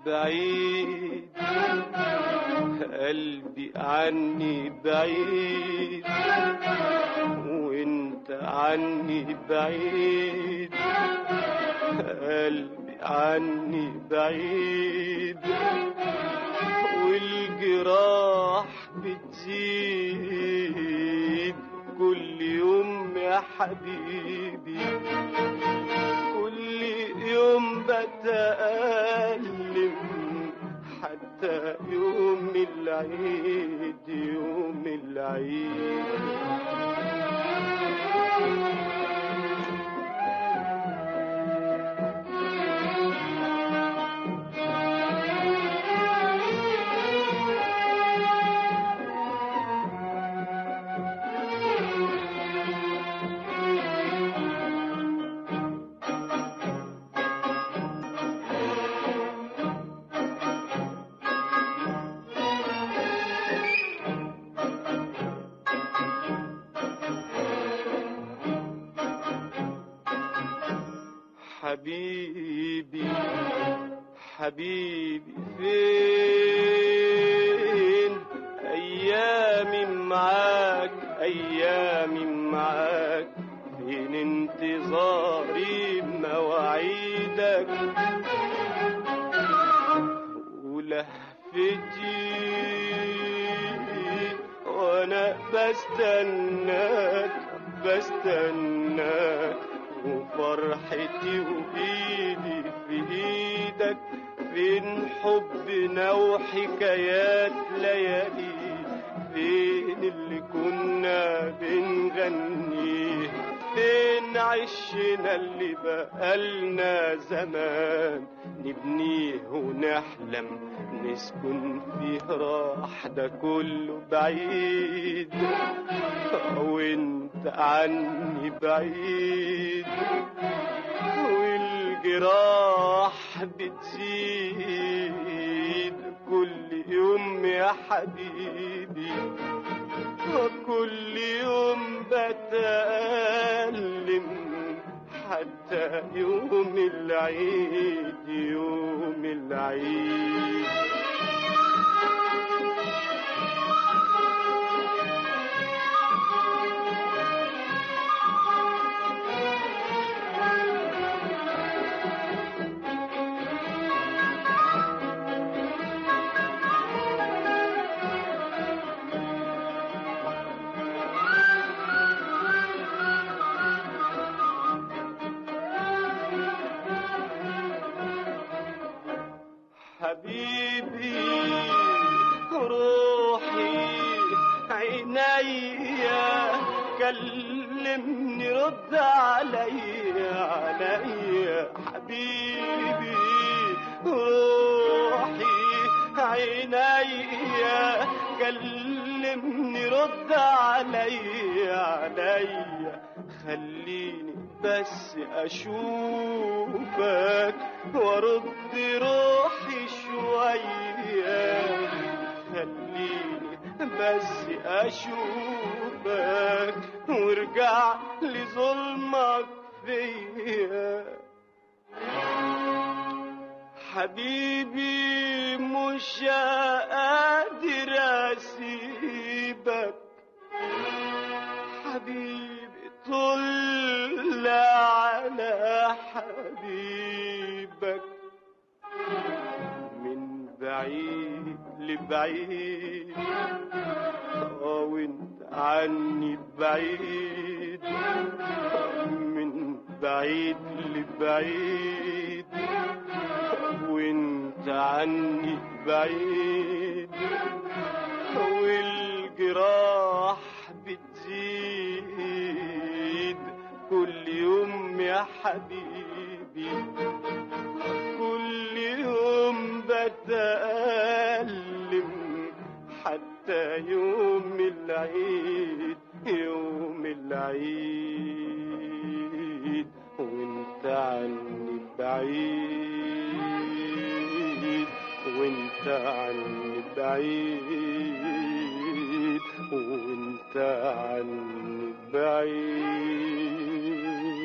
بعيد قلبي عني بعيد وانت عني بعيد قلبي عني بعيد والجراح بتزيد كل يوم يا حبيبي كل يوم بتألم حتى يوم العيد يوم العيد حبيبي حبيبي فين ايامي معاك ايامي معاك فين انتظاري مواعيدك ولهفتي وانا بستناك بستناك وفرحتي وإيدي في إيدك فين حبنا وحكايات ليالي فين اللي كنا بنغنيه فين عشنا اللي بقالنا زمان نبنيه ونحلم نسكن فيه راح ده كله بعيد وانت عني بعيد والجراح بتزيد كل يوم يا حبيبي كل يوم بتألم حتى يوم العيد يوم العيد حبيبي روحي عينيا كلمني رد عليا عليا حبيبي روحي عينيا كلمني رد عليا عليا خليني بس اشوفك وارد روحي شوية خليني بس اشوفك وارجع لظلمك فيا حبيبي مش قادر اسيبك حبيبي طل على حبيبك من بعيد لبعيد اه وانت عني بعيد من بعيد لبعيد وانت عني بعيد والجراح بتزيد كل يوم يا حبيبي كل يوم بتألم حتى يوم العيد يوم العيد وانت عني بعيد وانت عني بعيد وانت عني بعيد